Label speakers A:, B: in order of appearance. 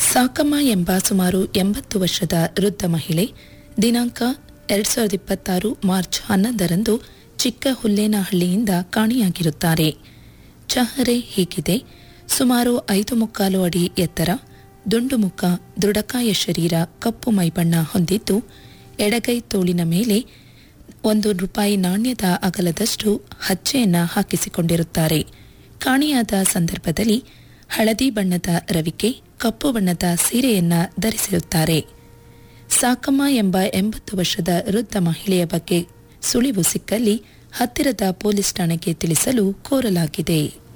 A: ಸಾಕಮ್ಮ ಎಂಬ ಸುಮಾರು ಎಂಬತ್ತು ವರ್ಷದ ವೃದ್ಧ ಮಹಿಳೆ ದಿನಾಂಕ ಎರಡ್ ಸಾವಿರದ ಇಪ್ಪತ್ತಾರು ಮಾರ್ಚ್ ಹನ್ನೊಂದರಂದು ಚಿಕ್ಕ ಹುಲ್ಲೇನಹಳ್ಳಿಯಿಂದ ಕಾಣೆಯಾಗಿರುತ್ತಾರೆ ಚಹರೆ ಹೀಗಿದೆ ಸುಮಾರು ಐದು ಮುಕ್ಕಾಲು ಅಡಿ ಎತ್ತರ ದುಂಡು ಮುಖ ದೃಢಕಾಯ ಶರೀರ ಕಪ್ಪು ಮೈಬಣ್ಣ ಹೊಂದಿದ್ದು ಎಡಗೈ ತೋಳಿನ ಮೇಲೆ ಒಂದು ರೂಪಾಯಿ ನಾಣ್ಯದ ಅಗಲದಷ್ಟು ಹಚ್ಚೆಯನ್ನ ಹಾಕಿಸಿಕೊಂಡಿರುತ್ತಾರೆ ಕಾಣೆಯಾದ ಸಂದರ್ಭದಲ್ಲಿ ಹಳದಿ ಬಣ್ಣದ ರವಿಕೆ ಕಪ್ಪು ಬಣ್ಣದ ಸೀರೆಯನ್ನ ಧರಿಸಿರುತ್ತಾರೆ ಸಾಕಮ್ಮ ಎಂಬ ಎಂಬತ್ತು ವರ್ಷದ ವೃದ್ಧ ಮಹಿಳೆಯ ಬಗ್ಗೆ ಸುಳಿವು ಸಿಕ್ಕಲ್ಲಿ ಹತ್ತಿರದ ಪೊಲೀಸ್ ಠಾಣೆಗೆ ತಿಳಿಸಲು ಕೋರಲಾಗಿದೆ